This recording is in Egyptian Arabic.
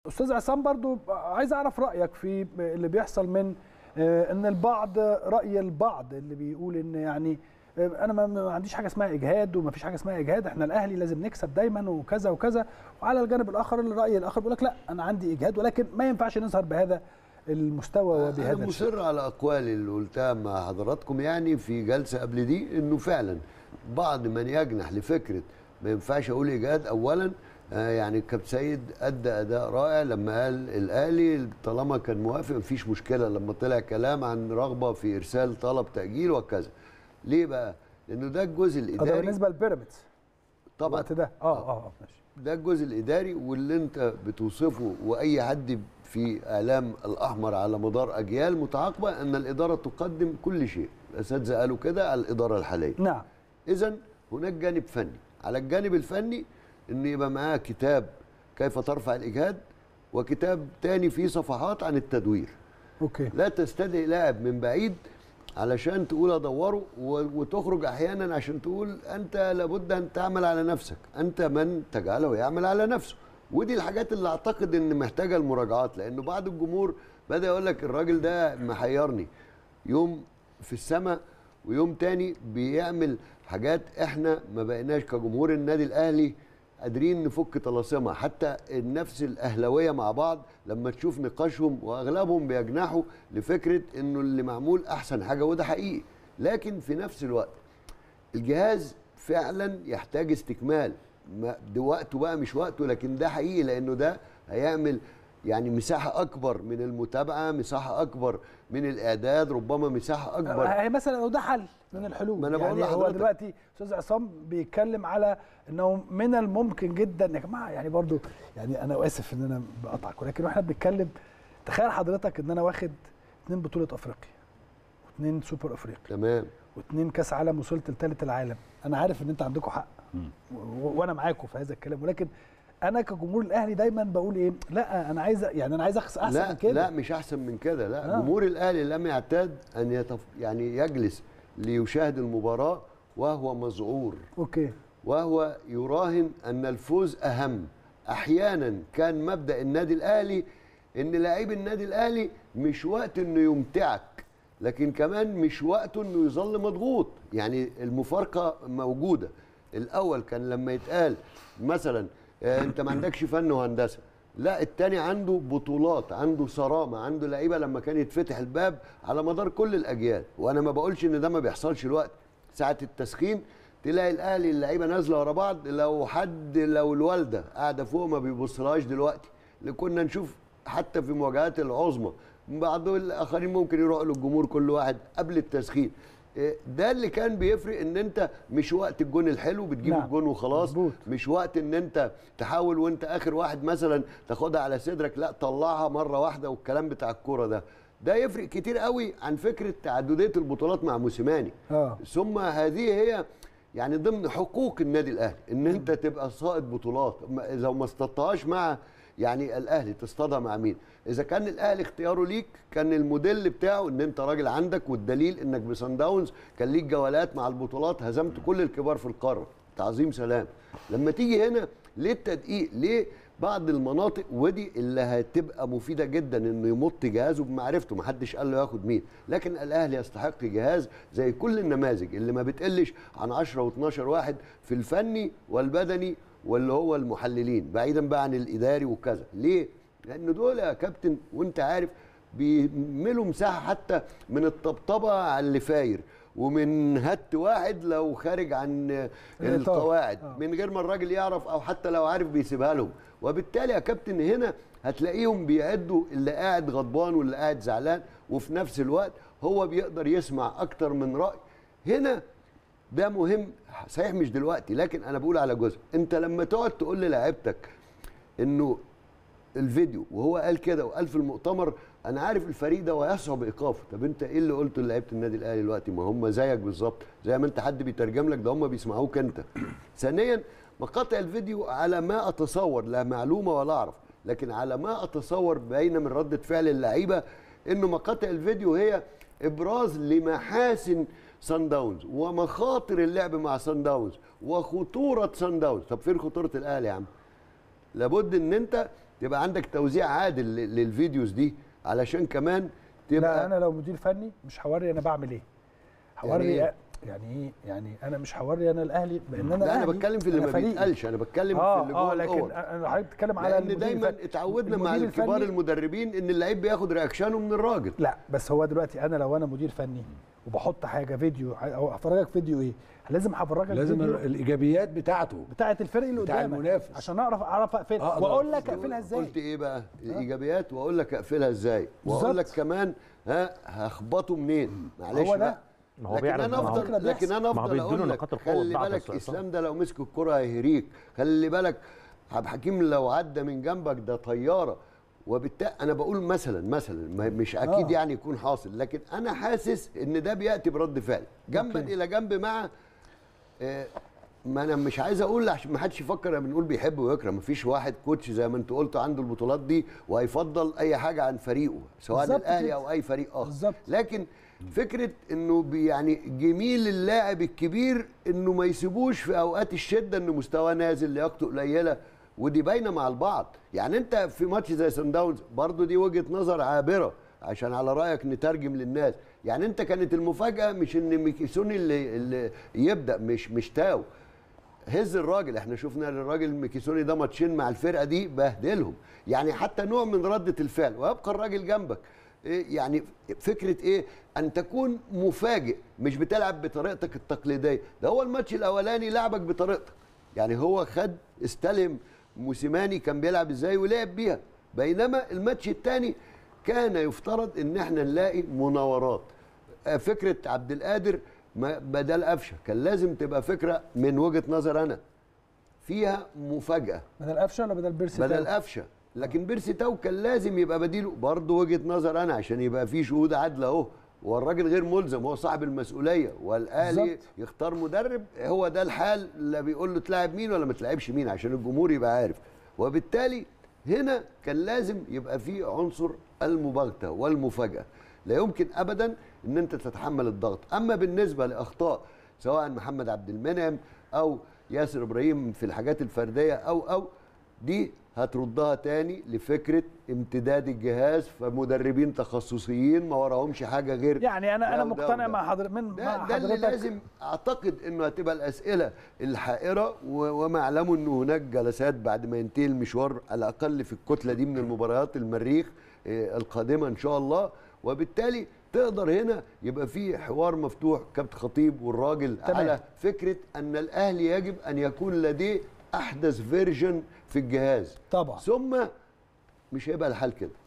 استاذ عصام برضو عايز اعرف رايك في اللي بيحصل من آه، ان البعض راي البعض اللي بيقول ان يعني آه، انا ما- ما عنديش حاجه اسمها اجهاد وما فيش حاجه اسمها اجهاد احنا الاهلي لازم نكسب دايما وكذا وكذا وعلى الجانب الاخر الراي الاخر بيقول لك لا انا عندي اجهاد ولكن ما ينفعش نظهر بهذا المستوى انا وبهذا الشكل مصر على اقوالي اللي قلتها مع حضراتكم يعني في جلسه قبل دي انه فعلا بعض من يجنح لفكره ما ينفعش اقول ايجاد اولا آه يعني كابتن سيد ادى اداء رائع لما قال الاهلي طالما كان موافق مفيش مشكله لما طلع كلام عن رغبه في ارسال طلب تاجيل وكذا ليه بقى لانه ده الجزء ده الاداري بالنسبه للبيراميدز طبعا الوقت ده اه اه اه ماشي ده الجزء الاداري واللي انت بتوصفه واي حد في اعلام الاحمر على مدار اجيال متعاقبه ان الاداره تقدم كل شيء الاساتذه قالوا كده على الاداره الحاليه نعم اذا هناك جانب فني على الجانب الفني ان يبقى معاه كتاب كيف ترفع الاجهاد وكتاب تاني فيه صفحات عن التدوير اوكي لا تستدعي لاعب من بعيد علشان تقول ادوره و- وتخرج احيانا عشان تقول انت لابد ان تعمل على نفسك انت من تجعله يعمل على نفسه ودي الحاجات اللي اعتقد ان محتاجه المراجعات لانه بعض الجمهور بدا يقول لك الراجل ده محيرني يوم في السماء ويوم تاني بيعمل حاجات احنا ما بقيناش كجمهور النادي الاهلي قادرين نفك طلاسمها حتى النفس الاهلاويه مع بعض لما تشوف نقاشهم واغلبهم بيجنحوا لفكره انه اللي معمول احسن حاجه وده حقيقي لكن في نفس الوقت الجهاز فعلا يحتاج استكمال ما- ده وقته بقى مش وقته لكن ده حقيقي لانه ده هيعمل يعني مساحه اكبر من المتابعه مساحه اكبر من الاعداد ربما مساحه اكبر هي مثلا لو ده حل من الحلول ما أنا بقول يعني هو لحضرتك. دلوقتي استاذ عصام بيتكلم على انه من الممكن جدا يا جماعه يعني برضو يعني انا اسف ان انا بقطعك ولكن واحنا بنتكلم تخيل حضرتك ان انا واخد اتنين بطوله افريقيا واثنين سوبر افريقيا تمام واثنين كاس عالم وصلت لثالث العالم انا عارف ان انت عندكم حق و- وانا معاكم في هذا الكلام ولكن انا كجمهور الاهلي دايما بقول ايه لا انا عايز يعني انا عايز أخس- احسن لا من كده لا مش احسن من كده لا آه. جمهور الاهلي لم يعتاد ان يتف... يعني يجلس ليشاهد المباراه وهو مذعور اوكي وهو يراهن ان الفوز اهم احيانا كان مبدا النادي الاهلي ان لاعبي النادي الاهلي مش وقت انه يمتعك لكن كمان مش وقته انه يظل مضغوط يعني المفارقه موجوده الاول كان لما يتقال مثلا آه، انت ما عندكش فن وهندسه لا التاني عنده بطولات عنده صرامه عنده لعيبه لما كان يتفتح الباب على مدار كل الاجيال وانا ما بقولش ان ده ما بيحصلش الوقت ساعه التسخين تلاقي الاهلي اللعيبه نازله ورا بعض لو حد لو الوالده قاعده فوق ما بيبصلهاش دلوقتي اللي كنا نشوف حتى في مواجهات العظمى بعض الاخرين ممكن يروحوا للجمهور كل واحد قبل التسخين إيه، ده اللي كان بيفرق ان انت مش وقت الجون الحلو بتجيب نعم، الجون وخلاص مظبوط. مش وقت ان انت تحاول وانت اخر واحد مثلا تاخدها على صدرك لا طلعها مره واحده والكلام بتاع الكوره ده ده يفرق كتير قوي عن فكره تعدديه البطولات مع موسيماني اه ثم هذه هي يعني ضمن حقوق النادي الاهلي ان انت تبقى صائد بطولات ما- اذا ما اصطدتهاش مع يعني الاهلي تصطادها مع مين اذا كان الاهلي اختياره ليك كان الموديل بتاعه ان انت راجل عندك والدليل انك بسان داونز كان ليك جولات مع البطولات هزمت كل الكبار في القاره تعظيم سلام لما تيجي هنا ليه التدقيق ليه بعض المناطق ودي اللي هتبقى مفيده جدا انه يمط جهازه بمعرفته محدش قال له ياخد مين لكن الاهلي يستحق جهاز زي كل النماذج اللي ما بتقلش عن 10 و12 واحد في الفني والبدني واللي هو المحللين بعيدا بقى عن الاداري وكذا ليه لان دول يا كابتن وانت عارف بيملوا مساحه حتى من الطبطبه على اللي فاير ومن هت واحد لو خارج عن الإطار. القواعد آه. من غير ما الراجل يعرف او حتى لو عارف بيسيبها لهم وبالتالي يا كابتن هنا هتلاقيهم بيعدوا اللي قاعد غضبان واللي قاعد زعلان وفي نفس الوقت هو بيقدر يسمع اكتر من راي هنا ده مهم صحيح مش دلوقتي لكن انا بقول على جزء انت لما تقعد تقول للاعيبتك انه الفيديو وهو قال كده وقال في المؤتمر انا عارف الفريق ده ويصعب ايقافه طب انت ايه اللي قلته لعيبه النادي الاهلي دلوقتي ما هم زيك بالظبط زي ما انت حد بيترجم لك ده هم بيسمعوك انت ثانيا مقاطع الفيديو على ما اتصور لا معلومه ولا اعرف لكن على ما اتصور باين من رده فعل اللعيبه انه مقاطع الفيديو هي ابراز لمحاسن سان داونز ومخاطر اللعب مع سان داونز وخطوره سان داونز طب فين خطوره الاهلي يا عم لابد ان انت تبقى عندك توزيع عادل ل- للفيديوز دي علشان كمان لا تبقى انا لو مدير فني مش هوري انا بعمل ايه هوري يعني إيه؟ يعني ايه يعني انا مش هوري انا الاهلي بان انا لا انا أهلي، بتكلم في اللي أنا ما فريقي. بيتقالش انا بتكلم اه في اللي اه جوه لكن الاوض انا حضرتك بتكلم على لان المدير دايما الفني. اتعودنا مع المدير الكبار الفني- المدربين ان اللعيب بياخد رياكشنه من الراجل لا بس هو دلوقتي انا لو انا مدير فني وبحط حاجه فيديو او هفرجك فيديو ايه لازم هفرجك لازم فيديو الايجابيات بتاعته بتاعه الفريق اللي بتاع قدامك المنافس. عشان اعرف اعرف اقفلها أقدر. واقول لك اقفلها ازاي قلت ايه بقى الايجابيات واقول لك اقفلها ازاي واقول لك بالظبط. كمان ها هخبطه منين معلش هو ده. بقى. ما هو لكن بيعرف- انا ما هو- افضل لكن انا ما هو افضل بيدوله اقول لك نقاط القوة خلي والضعف بالك يا أستاذ اسلام ده لو مسك الكره هيهريك خلي بالك عبد الحكيم لو عدى من جنبك ده طياره وبالتالي انا بقول مثلا مثلا ما- مش اكيد آه. يعني يكون حاصل لكن انا حاسس ان ده بياتي برد فعل جنبا أوكي. الى جنب مع آه، ما انا مش عايز اقول عشان ما حدش يفكر لما بنقول بيحب ويكره ما فيش واحد كوتش زي ما انت قلت عنده البطولات دي وهيفضل اي حاجه عن فريقه سواء بالظبط الاهلي كده. او اي فريق اخر بالظبط. لكن فكره انه بي- يعني جميل اللاعب الكبير انه ما يسيبوش في اوقات الشده انه مستواه نازل لياقته قليله ودي باينه مع البعض يعني انت في ماتش زي سان داونز برضه دي وجهه نظر عابره عشان على رايك نترجم للناس يعني انت كانت المفاجاه مش ان ميكيسوني اللي, اللي يبدا مش مش تاو هز الراجل احنا شفنا الراجل ميكيسوني ده ماتشين مع الفرقه دي بهدلهم يعني حتى نوع من رده الفعل ويبقى الراجل جنبك إيه يعني فكره ايه ان تكون مفاجئ مش بتلعب بطريقتك التقليديه ده هو الماتش الاولاني لعبك بطريقتك يعني هو خد استلم موسيماني كان بيلعب ازاي ولعب بيها بينما الماتش الثاني كان يفترض ان احنا نلاقي مناورات آه، فكره عبد القادر ما- بدل قفشه كان لازم تبقى فكره من وجهه نظر انا فيها مفاجاه بدل قفشه ولا بدل بيرسي بدل تاو؟ قفشه لكن بيرسي تاو كان لازم يبقى بديله برضه وجهه نظر انا عشان يبقى في شهود عادله اهو والراجل غير ملزم هو صاحب المسؤوليه والاهلي بالظبط. يختار مدرب هو ده الحال اللي بيقول له تلاعب مين ولا ما تلاعبش مين عشان الجمهور يبقى عارف وبالتالي هنا كان لازم يبقى في عنصر المباغته والمفاجاه لا يمكن ابدا ان انت تتحمل الضغط اما بالنسبه لاخطاء سواء محمد عبد المنعم او ياسر ابراهيم في الحاجات الفرديه او او دي هتردها تاني لفكره امتداد الجهاز فمدربين تخصصيين ما وراهمش حاجه غير يعني انا ده انا وده مقتنع وده. مع حضرتك من ده, مع ده اللي حضرتك لازم اعتقد انه هتبقى الاسئله الحائره و- وما اعلمه انه هناك جلسات بعد ما ينتهي المشوار على الاقل في الكتله دي من المباريات المريخ آه، القادمه ان شاء الله وبالتالي تقدر هنا يبقى في حوار مفتوح كابتن خطيب والراجل تمام. على فكره ان الاهلي يجب ان يكون لديه احدث فيرجن في الجهاز طبعا ثم مش هيبقى الحال كده